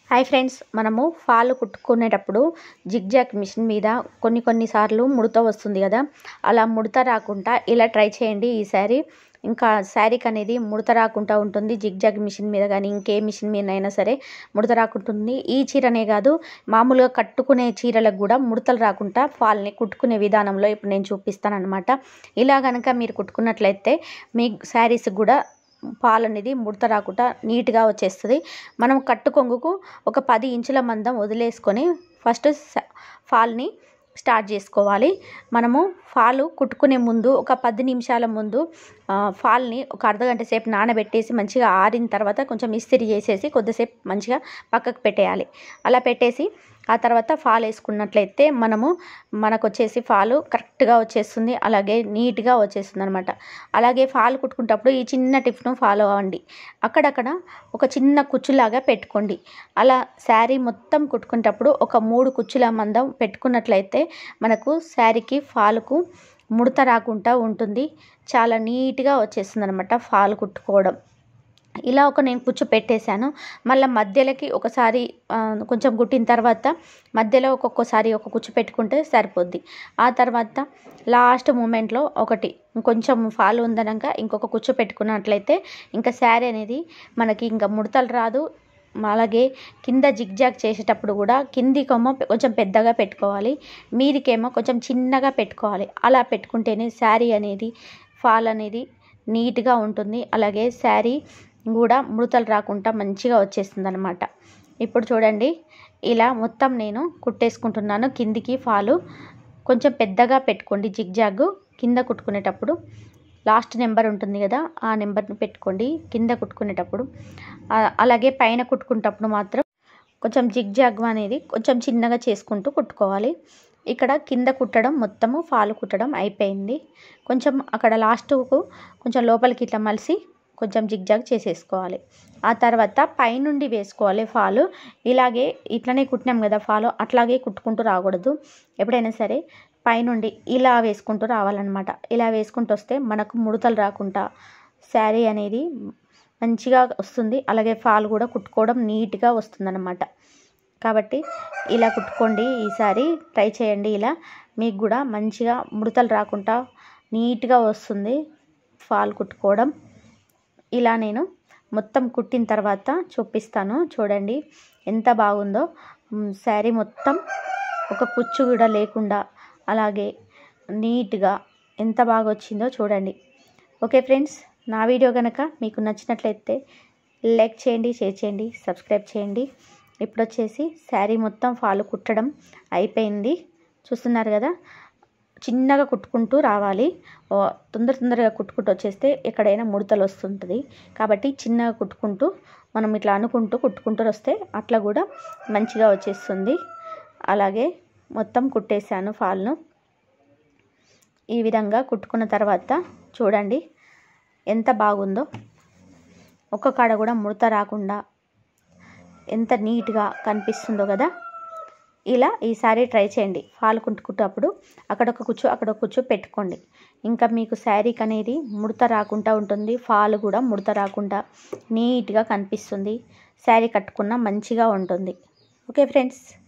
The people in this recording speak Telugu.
హాయ్ ఫ్రెండ్స్ మనము ఫాల్ కుట్టుకునేటప్పుడు జిగ్జాగ్ మిషన్ మీద కొన్ని కొన్ని సార్లు ముడత వస్తుంది కదా అలా ముడత రాకుండా ఇలా ట్రై చేయండి ఈ శారీ ఇంకా శారీకి అనేది ముడత రాకుండా ఉంటుంది జిగ్జాగ్ మిషన్ మీద కానీ ఇంకే మిషన్ మీద అయినా సరే ముడత రాకుంటుంది ఈ చీరనే కాదు మామూలుగా కట్టుకునే చీరలకు కూడా ముడతలు రాకుండా ఫాల్ని కుట్టుకునే విధానంలో ఇప్పుడు నేను చూపిస్తాను అనమాట ఇలా కనుక మీరు కుట్టుకున్నట్లయితే మీ శారీస్కి కూడా పాలు అనేది ముడత రాకుండా నీట్గా వచ్చేస్తుంది మనం కట్టు కొంగుకు ఒక పది ఇంచుల మందం వదిలేసుకొని ఫస్ట్ ఫాల్ని స్టార్ట్ చేసుకోవాలి మనము ఫాలు కుట్టుకునే ముందు ఒక పది నిమిషాల ముందు ఫాల్ని ఒక అర్ధగంట సేపు నానబెట్టేసి మంచిగా ఆరిన తర్వాత కొంచెం ఇస్తిరి చేసేసి కొద్దిసేపు మంచిగా పక్కకు పెట్టేయాలి అలా పెట్టేసి ఆ తర్వాత ఫాల్ వేసుకున్నట్లయితే మనము మనకు వచ్చేసి ఫాలు కరెక్ట్గా వచ్చేస్తుంది అలాగే నీట్గా వచ్చేస్తుంది అనమాట అలాగే ఫాల్ కుట్టుకునేటప్పుడు ఈ చిన్న టిప్ను ఫాలో అవ్వండి అక్కడక్కడ ఒక చిన్న కుచ్చులాగా పెట్టుకోండి అలా శారీ మొత్తం కుట్టుకునేటప్పుడు ఒక మూడు కుచ్చుల మందం పెట్టుకున్నట్లయితే మనకు శారీకి ఫాల్కు ముడత రాకుండా ఉంటుంది చాలా నీట్గా వచ్చేస్తుంది అనమాట ఫాల్ కుట్టుకోవడం ఇలా ఒక నేను కుచ్చు పెట్టేశాను మళ్ళీ మధ్యలోకి ఒకసారి కొంచెం కుట్టిన తర్వాత మధ్యలో ఒక్కొక్కసారి ఒక కుచ్చు పెట్టుకుంటే సరిపోద్ది ఆ తర్వాత లాస్ట్ మూమెంట్లో ఒకటి కొంచెం ఫాల్ ఉందనక ఇంకొక కుచ్చు పెట్టుకున్నట్లయితే ఇంకా శారీ అనేది మనకి ఇంకా ముడతలు రాదు అలాగే కింద జిగ్జాగ్ చేసేటప్పుడు కూడా కిందికేమో కొంచెం పెద్దగా పెట్టుకోవాలి మీదికేమో కొంచెం చిన్నగా పెట్టుకోవాలి అలా పెట్టుకుంటేనే శారీ అనేది ఫాల్ అనేది నీట్గా ఉంటుంది అలాగే శారీ కూడా ముడతలు రాకుండా మంచిగా వచ్చేస్తుంది అనమాట ఇప్పుడు చూడండి ఇలా మొత్తం నేను కుట్టేసుకుంటున్నాను కిందికి ఫాలు కొంచెం పెద్దగా పెట్టుకోండి జిగ్జాగ్ కింద కుట్టుకునేటప్పుడు లాస్ట్ నెంబర్ ఉంటుంది కదా ఆ నెంబర్ని పెట్టుకోండి కింద కుట్టుకునేటప్పుడు అలాగే పైన కుట్టుకునేటప్పుడు మాత్రం కొంచెం జిగ్జాగ్ అనేది కొంచెం చిన్నగా చేసుకుంటూ కుట్టుకోవాలి ఇక్కడ కింద కుట్టడం మొత్తము ఫాలు కుట్టడం అయిపోయింది కొంచెం అక్కడ లాస్ట్కు కొంచెం లోపలికి ఇట్లా మలిసి కొంచెం జిగ్జాగ్ చేసేసుకోవాలి ఆ తర్వాత పైనుండి వేసుకోవాలి ఫాలు ఇలాగే ఇట్లనే కుట్టినాం కదా ఫాలు అట్లాగే కుట్టుకుంటూ రాకూడదు ఎప్పుడైనా సరే పైనుండి ఇలా వేసుకుంటూ రావాలన్నమాట ఇలా వేసుకుంటూ వస్తే మనకు ముడతలు రాకుండా శారీ అనేది మంచిగా వస్తుంది అలాగే ఫాల్ కూడా కుట్టుకోవడం నీట్గా వస్తుందన్నమాట కాబట్టి ఇలా కుట్టుకోండి ఈసారి ట్రై చేయండి ఇలా మీకు కూడా మంచిగా ముడతలు రాకుండా నీట్గా వస్తుంది ఫాల్ కుట్టుకోవడం ఇలా నేను మొత్తం కుట్టిన తర్వాత చూపిస్తాను చూడండి ఎంత బాగుందో శారీ మొత్తం ఒక కుచ్చు కూడా లేకుండా అలాగే నీట్గా ఎంత బాగా వచ్చిందో చూడండి ఓకే ఫ్రెండ్స్ నా వీడియో కనుక మీకు నచ్చినట్లయితే లైక్ చేయండి షేర్ చేయండి సబ్స్క్రైబ్ చేయండి ఇప్పుడు వచ్చేసి శారీ మొత్తం ఫాలు కుట్టడం అయిపోయింది చూస్తున్నారు కదా చిన్నగా కుట్టుకుంటూ రావాలి తొందర తొందరగా కుట్టుకుంటూ వచ్చేస్తే ఎక్కడైనా ముడతలు వస్తుంటుంది కాబట్టి చిన్నగా కుట్టుకుంటూ మనం ఇట్లా అనుకుంటూ కుట్టుకుంటూ వస్తే అట్లా కూడా మంచిగా వచ్చేస్తుంది అలాగే మొత్తం కుట్టేశాను ఫాల్ను ఈ విధంగా కుట్టుకున్న తర్వాత చూడండి ఎంత బాగుందో ఒక్క కాడ కూడా ముడత రాకుండా ఎంత నీట్గా కనిపిస్తుందో కదా ఇలా ఈసారి ట్రై చేయండి ఫాల్ కుట్టుకుంటప్పుడు అక్కడొక కుచ్చు అక్కడ ఒక కుచ్చు పెట్టుకోండి ఇంకా మీకు శారీకి అనేది ముడత రాకుండా ఉంటుంది ఫాల్ కూడా ముడత రాకుండా నీట్గా కనిపిస్తుంది శారీ కట్టుకున్న మంచిగా ఉంటుంది ఓకే ఫ్రెండ్స్